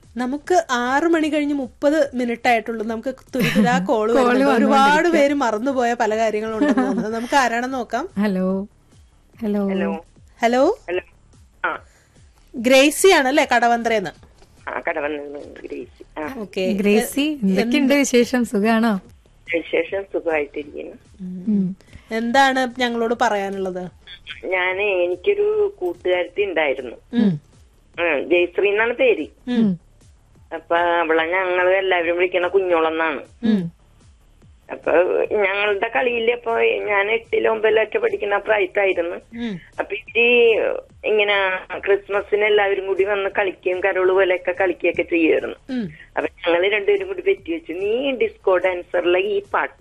നമുക്ക് ആറ് മണി കഴിഞ്ഞ് മുപ്പത് മിനിറ്റ് ആയിട്ടുള്ളൂ നമുക്ക് തുരിതുരാ കോള് വരുന്നുണ്ട് ഒരുപാട് പേര് മറന്നുപോയ പല കാര്യങ്ങളുണ്ടെന്ന് തോന്നുന്നത് നമുക്ക് ആരാണെന്ന് നോക്കാം hello hello hello hello hello ആ ഗ്രേസി ആണല്ലേ കടവന്ത്രേന്ന് ആ കടവന്ന് ഗ്രേസി ആ ഓക്കെ ഗ്രേസി എന്തൊക്കെയുണ്ട് വിശേഷം സുഖാണോ വിശേഷം സുഖമായിട്ടിരിക്കുന്നു ഉം. എന്താണ് ഞങ്ങളോട് പറയാനുള്ളത് ഞാന് എനിക്കൊരു കൂട്ടുകാരത്തി ഉണ്ടായിരുന്നു ഉം, ജയശ്രീ എന്നാണ് പേര് ഉം. അപ്പൊ അവളെ ഞങ്ങള് എല്ലാവരും വിളിക്കണ കുഞ്ഞോളെന്നാണ് ഉം. അപ്പൊ ഞങ്ങളുടെ കളിയില് അപ്പൊ ഞാൻ എട്ടിലോ ഒമ്പതിലോ ഒറ്റ പഠിക്കുന്ന പ്രായത്തായിരുന്നു ഉം. അപ്പൊ ഇവര് ഇങ്ങനെ ക്രിസ്മസിന് എല്ലാവരും കൂടി വന്ന് കളിക്കുകയും കരോള് പോലെയൊക്കെ കളിക്കുകയൊക്കെ ചെയ്യുമായിരുന്നു ഉം. അപ്പൊ ഞങ്ങള് രണ്ടുപേരും കൂടി പറ്റി വെച്ചു നീ ഡിസ്കോ ഡാൻസറിലെ ഈ പാട്ട്